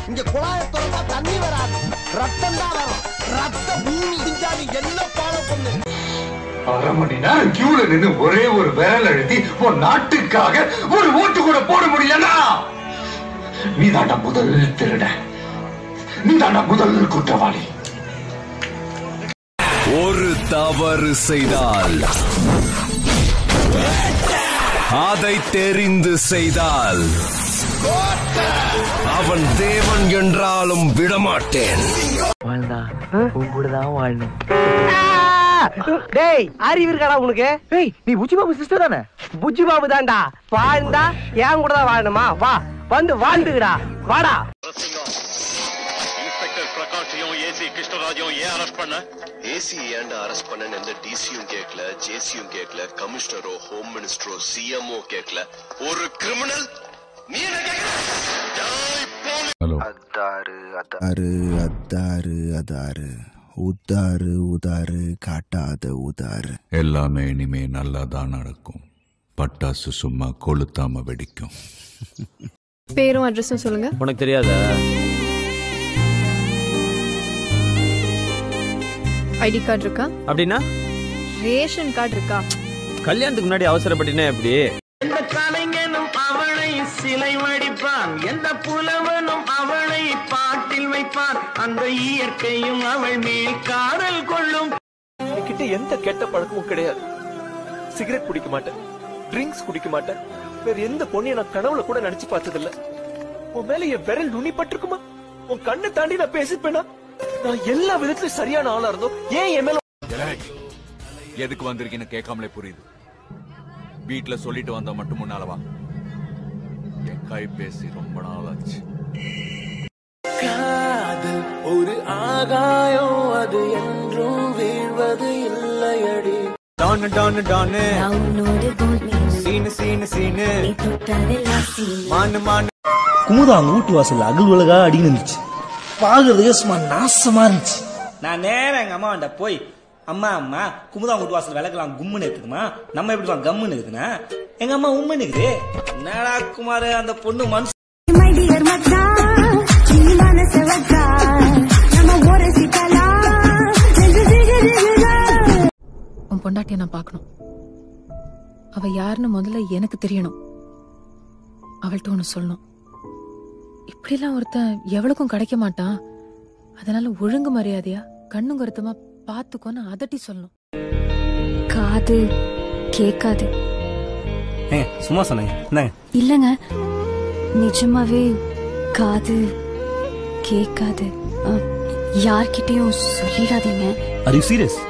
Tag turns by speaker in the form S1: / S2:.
S1: இங்க குழாய திறந்தா தண்ணி வராது ரத்தம் தான் வரும் ரத்த பூமி இந்தா நீ என்ன ஃபாலோ பண்ணு
S2: அரை மணி நேரம் கியூல நின்னு ஒரே ஒரு விரல் அழுத்தி உன் நாட்டுக்காக ஒரு ஓட்டு கூட போட முடியலனா நீ தாண்டா முதல் திருட நீ தாண்டா முதல் குற்றவாளி
S3: ஒரு தவறு செய்தால் அதை தெரிந்து செய்தால் அவன் தேவன் என்றாலும் விடமாட்டேன்
S4: வாழ்ந்தா உன் கூட தான் வாழணும்
S1: டேய் அறிவு இருக்காடா உனக்கு டேய் நீ புஜி பாபு சிஸ்டர் தானே புஜி பாபு தான்டா வாழ்ந்தா என் கூட தான் வாழணுமா வா வந்து வாழ்ந்துக்கடா வாடா
S5: இன்ஸ்பெக்டர் பிரகாஷையும் ஏசி கிருஷ்ணராஜையும் ஏன் அரெஸ்ட் பண்ண
S6: ஏசி ஏன்டா அரெஸ்ட் பண்ண எந்த டிசியும் கேட்கல ஜேசியும் கேட்கல கமிஷனரோ ஹோம் மினிஸ்டரோ சிஎம்ஓ கேட்கல ஒரு கிரிமினல் நீ என்ன கேட்கல டேய், போலீஸ்
S7: அதாரு அதாரு அதாரு உதாரு உதாரு காட்டாத உதாரு
S3: எல்லாமே இனிமே நல்லா தான் நடக்கும் பட்டாசு சும்மா கொளுத்தாம வெடிக்கும்
S8: பேரும் அட்ரஸும் சொல்லுங்க
S4: உனக்கு தெரியாதா
S8: ஐடி கார்டு இருக்கா
S4: அப்படின்னா
S8: ரேஷன் கார்டு இருக்கா
S4: கல்யாணத்துக்கு முன்னாடி அவசரப்பட்டினா எப்படி
S1: எந்த கலைஞனும் அவளை சிலை வடிப்பான் எந்த புலவனும் அவளை பாட்டில் வைப்பான் அந்த இயற்கையும் அவள் மேல் காதல் கொள்ளும்
S9: என்கிட்ட எந்த கெட்ட பழக்கமும் கிடையாது சிகரெட் குடிக்க மாட்டேன் ட்ரிங்க்ஸ் குடிக்க மாட்டேன் வேற எந்த பொண்ணையும் நான் கனவுல கூட நினைச்சு பார்த்ததில்ல உன் மேல என் விரல் நுனி பட்டிருக்குமா உன் கண்ணை தாண்டி நான் பேசிப்பேனா நான் எல்லா விதத்திலும் சரியான ஆளா இருந்தோம் ஏன் என் மேல
S3: எதுக்கு வந்திருக்கீன்னு கேட்காமலே புரியுது வீட்டுல சொல்லிட்டு வந்தா மட்டும் முன்னால வா என் கை பேசி ரொம்ப நாள் ஆச்சு
S9: காதல் ஒரு ஆகாயம் அது என்றும் வீழ்வது இல்லையடி Don Don Don Seenu Seenu Seenu மானு மானு
S10: குமுதா அவங்க வீட்டு வாசல்ல அகல் உலகா அடின்னு இருந்துச்சு பாக்குறதுக்கு சும்மா நாசமா இருந்துச்சு நான் நேரம் எங்க அம்மா கிட்ட போய் அம்மா அம்மா குமுதா வீட்டு வாசல் விளக்கலாம் கும்முன்னு இருக்குதுமா நம்ம எப்படி தான் கம்முன்னு இருக்குதுன்னா எங்க அம்மா உம்முன்னு இருக்குது என்னடா குமார் அந்த பொண்ணு மனசு
S8: உன் பொண்டாட்டிய நான் பார்க்கணும் அவ யாருன்னு முதல்ல எனக்கு தெரியணும் அவள்கிட்ட ஒண்ணு சொல்லணும் இப்படிலாம் ஒருத்தன் எவளுக்கும் கிடைக்க மாட்டான் அதனால ஒழுங்கு மரியாதையா கண்ணும் கருத்துமா பாத்துக்கோன்னு அதட்டி சொல்லணும்
S11: காது கேட்காது
S10: சும்மா சொன்னேங்க என்னங்க
S11: இல்லங்க நிஜமாவே காது கேட்காது அஹ், யார்கிட்டயும் சொல்லிடாதீங்க
S10: ஆர் யூ சீரியஸ்